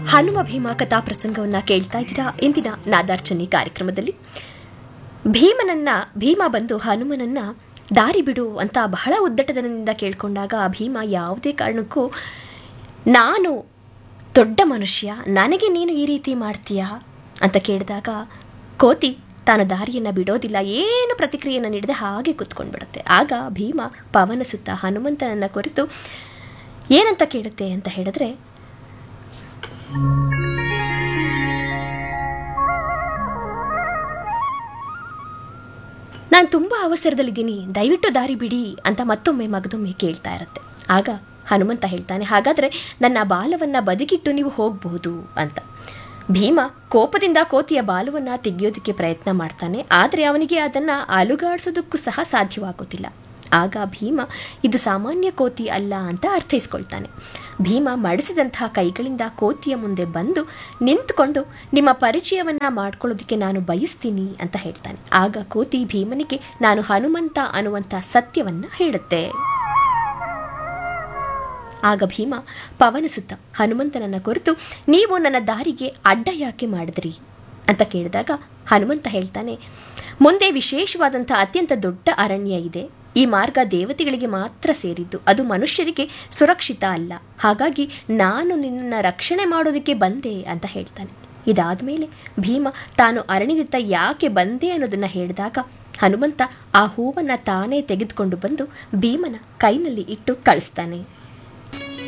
ಹನುಮ ಭೀಮ ಕಥಾ ಪ್ರಸಂಗವನ್ನ ಕೇಳ್ತಾ ಇದ್ದೀರಾ ಇಂದಿನ ನಾದಾರ್ಚನೆ ಕಾರ್ಯಕ್ರಮದಲ್ಲಿ ಭೀಮನನ್ನ ಭೀಮ ಬಂದು ಹನುಮನನ್ನ ದಾರಿ ಬಿಡು ಅಂತ ಬಹಳ ಉದ್ದಟದನಿಂದ ಕೇಳ್ಕೊಂಡಾಗ ಭೀಮ ಯಾವುದೇ ಕಾರಣಕ್ಕೂ ನಾನು ದೊಡ್ಡ ಮನುಷ್ಯ ನನಗೆ ನೀನು ಈ ರೀತಿ ಮಾಡ್ತೀಯಾ ಅಂತ ಕೇಳಿದಾಗ ಕೋತಿ ತಾನು ದಾರಿಯನ್ನು ಬಿಡೋದಿಲ್ಲ ಏನು ಪ್ರತಿಕ್ರಿಯೆಯನ್ನು ನೀಡದೆ ಹಾಗೆ ಕುತ್ಕೊಂಡ್ಬಿಡುತ್ತೆ ಆಗ ಭೀಮ ಪವನ ಸುತ್ತ ಹನುಮಂತನನ್ನ ಕುರಿತು ಏನಂತ ಕೇಳುತ್ತೆ ಅಂತ ಹೇಳಿದ್ರೆ ನಾನು ತುಂಬ ಅವಸರದಲ್ಲಿದ್ದೀನಿ ದಯವಿಟ್ಟು ದಾರಿ ಬಿಡಿ ಅಂತ ಮತ್ತೊಮ್ಮೆ ಮಗದೊಮ್ಮೆ ಕೇಳ್ತಾ ಇರುತ್ತೆ ಆಗ ಹನುಮಂತ ಹೇಳ್ತಾನೆ ಹಾಗಾದರೆ ನನ್ನ ಬಾಲವನ್ನು ಬದಿಗಿಟ್ಟು ನೀವು ಹೋಗಬಹುದು ಅಂತ ಭೀಮ ಕೋಪದಿಂದ ಕೋತಿಯ ಬಾಲವನ್ನು ತೆಗೆಯೋದಕ್ಕೆ ಪ್ರಯತ್ನ ಮಾಡ್ತಾನೆ ಆದರೆ ಅವನಿಗೆ ಅದನ್ನು ಅಲುಗಾಡಿಸೋದಕ್ಕೂ ಸಹ ಸಾಧ್ಯವಾಗೋದಿಲ್ಲ ಆಗ ಭೀಮ ಇದು ಸಾಮಾನ್ಯ ಕೋತಿ ಅಲ್ಲ ಅಂತ ಅರ್ಥೈಸ್ಕೊಳ್ತಾನೆ ಭೀಮ ಮಡಿಸಿದಂತಹ ಕೈಗಳಿಂದ ಕೋತಿಯ ಮುಂದೆ ಬಂದು ನಿಂತ್ಕೊಂಡು ನಿಮ್ಮ ಪರಿಚಯವನ್ನ ಮಾಡ್ಕೊಳ್ಳೋದಕ್ಕೆ ನಾನು ಬಯಸ್ತೀನಿ ಅಂತ ಹೇಳ್ತಾನೆ ಆಗ ಕೋತಿ ಭೀಮನಿಗೆ ನಾನು ಹನುಮಂತ ಅನ್ನುವಂಥ ಸತ್ಯವನ್ನ ಹೇಳುತ್ತೆ ಆಗ ಭೀಮ ಪವನ ಸುತ್ತ ಹನುಮಂತನನ್ನ ಕುರಿತು ನೀವು ನನ್ನ ದಾರಿಗೆ ಅಡ್ಡ ಯಾಕೆ ಮಾಡಿದ್ರಿ ಅಂತ ಕೇಳಿದಾಗ ಹನುಮಂತ ಹೇಳ್ತಾನೆ ಮುಂದೆ ವಿಶೇಷವಾದಂಥ ಅತ್ಯಂತ ದೊಡ್ಡ ಅರಣ್ಯ ಇದೆ ಈ ಮಾರ್ಗ ದೇವತೆಗಳಿಗೆ ಮಾತ್ರ ಸೇರಿದ್ದು ಅದು ಮನುಷ್ಯರಿಗೆ ಸುರಕ್ಷಿತ ಅಲ್ಲ ಹಾಗಾಗಿ ನಾನು ನಿನ್ನನ್ನು ರಕ್ಷಣೆ ಮಾಡೋದಕ್ಕೆ ಬಂದೆ ಅಂತ ಹೇಳ್ತಾನೆ ಇದಾದ ಮೇಲೆ ಭೀಮ ತಾನು ಅರಣ್ಯದತ್ತ ಯಾಕೆ ಬಂದೆ ಅನ್ನೋದನ್ನ ಹೇಳಿದಾಗ ಹನುಮಂತ ಆ ಹೂವನ್ನು ತಾನೇ ತೆಗೆದುಕೊಂಡು ಬಂದು ಭೀಮನ ಕೈನಲ್ಲಿ ಇಟ್ಟು ಕಳಿಸ್ತಾನೆ